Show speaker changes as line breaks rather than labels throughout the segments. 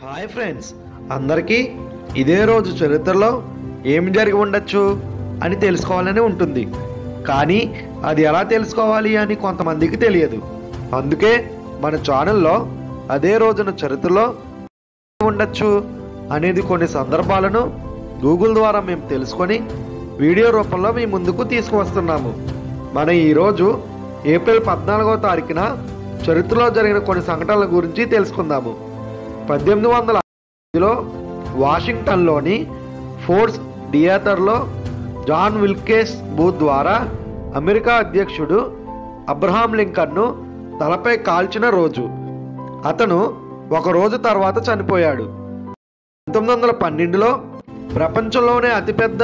hi friends అందరికీ ఇదే రోజు చరిత్రలో ఏం జరిగి ఉండొచ్చు అని తెలుసుకోవాలని ఉంటుంది కానీ అది ఎలా తెలుసుకోవాలి అని కొంతమందికి తెలియదు అందుకే మన ఛానల్లో అదే రోజున చరిత్రలో ఉండొచ్చు అనేది కొన్ని సందర్భాలను గూగుల్ ద్వారా మేము తెలుసుకొని వీడియో రూపంలో మీ ముందుకు తీసుకువస్తున్నాము మనం ఈరోజు ఏప్రిల్ పద్నాలుగో తారీఖున చరిత్రలో జరిగిన కొన్ని సంఘటనల గురించి తెలుసుకుందాము పద్దెనిమిది వందల లో వాషింగ్టన్లోని ఫోర్స్ థియేటర్లో జాన్ విల్కేస్ బూత్ ద్వారా అమెరికా అధ్యక్షుడు అబ్రహాం లింకన్ను తలపై కాల్చిన రోజు అతను ఒక రోజు తర్వాత చనిపోయాడు పంతొమ్మిది వందల పన్నెండులో ప్రపంచంలోనే అతిపెద్ద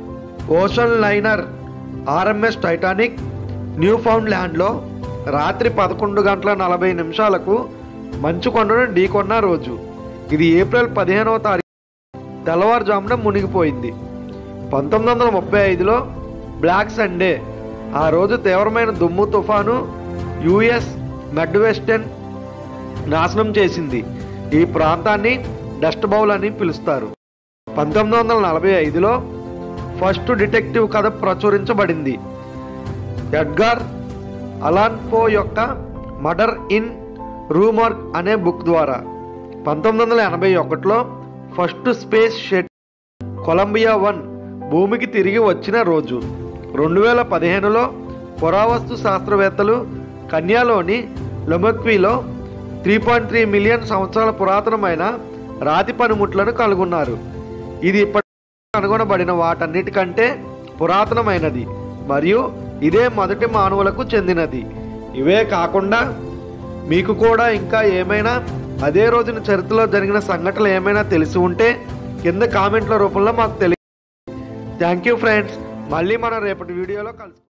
ఓషన్ లైనర్ ఆర్ఎంఎస్ టైటానిక్ న్యూ ఫౌండ్ ల్యాండ్లో రాత్రి పదకొండు గంటల నలభై నిమిషాలకు మంచు కొండను ఢీకొన్న రోజు ఇది ఏప్రిల్ పదిహేనవ తారీఖు తెల్లవారుజామున మునిగిపోయింది పంతొమ్మిది వందల ముప్పై ఐదులో బ్లాక్ సండే ఆ రోజు తీవ్రమైన దుమ్ము తుఫాను యుఎస్ మెడ్ వెస్టర్న్ నాశనం చేసింది ఈ ప్రాంతాన్ని డస్ట్ బౌల్ అని పిలుస్తారు పంతొమ్మిది వందల నలభై ఐదులో ఫస్ట్ డిటెక్టివ్ కథ ప్రచురించబడింది ఎడ్గార్ అలాన్ పో యొక్క మర్డర్ ఇన్ రూమర్క్ అనే బుక్ ద్వారా పంతొమ్మిది వందల ఎనభై ఒకటిలో first space shuttle Columbia one భూమికి తిరిగి వచ్చిన రోజు రెండు వేల పదిహేనులో పురావస్తు శాస్త్రవేత్తలు కన్యాలోని లొమక్వీలో త్రీ పాయింట్ త్రీ మిలియన్ సంవత్సరాల పురాతనమైన రాతి పనిముట్లను కనుగొన్నారు ఇది ఇప్పటి కనుగొనబడిన వాటన్నిటికంటే పురాతనమైనది మరియు ఇదే మొదటి మానవులకు చెందినది ఇవే కాకుండా మీకు కూడా ఇంకా ఏమైనా అదే రోజున చరిత్రలో జరిగిన సంఘటనలు ఏమైనా తెలిసి ఉంటే కింద కామెంట్ల రూపంలో మాకు తెలియ థ్యాంక్ యూ ఫ్రెండ్స్ మళ్ళీ మనం రేపటి వీడియోలో కలుసు